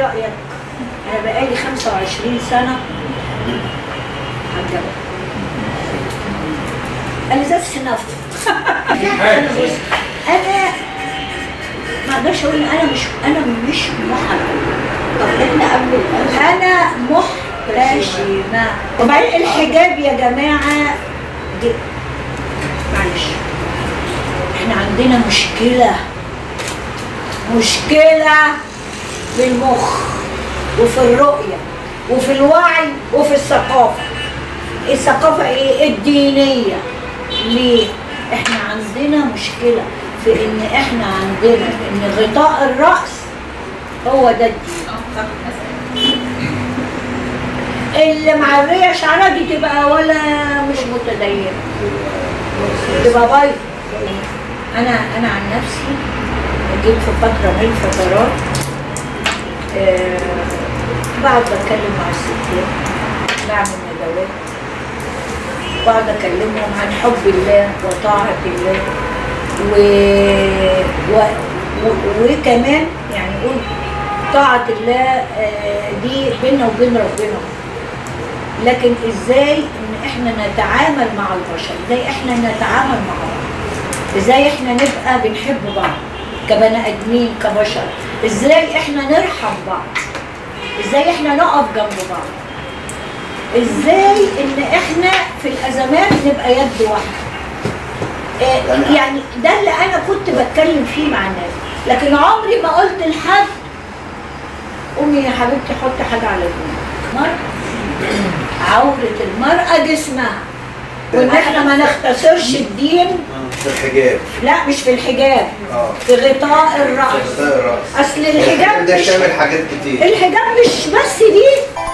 رايك انا بقالي 25 سنه هتجوز انا ذات سنف انا بص انا ما اقدرش اقول انا مش انا مش محرمه طب احنا قبل الأذان انا محتشمه وبعدين الحجاب يا جماعه دي معلش احنا عندنا مشكله مشكله في المخ وفي الرؤيه وفي الوعي وفي الثقافه الثقافه ايه الدينيه ليه احنا عندنا مشكله في ان احنا عندنا ان غطاء الراس هو ده الدين اللي معريه شعرها دي تبقى ولا مش متدينه تبقى بايظه انا انا عن نفسي جيت في فتره من الفترات آه بقعد بتكلم مع الستات بعمل ندوات بقعد اكلمهم عن حب الله وطاعه الله و... و... و... وكمان يعني قول طاعة الله آه، دي بيننا وبين ربنا لكن ازاي ان احنا نتعامل مع البشر ازاي احنا نتعامل مع بعض ازاي احنا نبقى بنحب بعض كبني ادمين كبشر ازاي احنا نرحم بعض ازاي احنا نقف جنب بعض ازاي ان احنا في الازمات نبقى يد واحده آه، يعني ده اللي انا كنت بتكلم فيه مع الناس لكن عمري ما قلت لحد قومي يا حبيبتي حطي حاجه على دماغك مرة عورة المرأة جسمها وان احنا ما نختصرش الدين في الحجاب لا مش في الحجاب اه في غطاء الرأس غطاء الراس اصل الحجاب ده مش شامل حاجات كتير الحجاب مش بس دي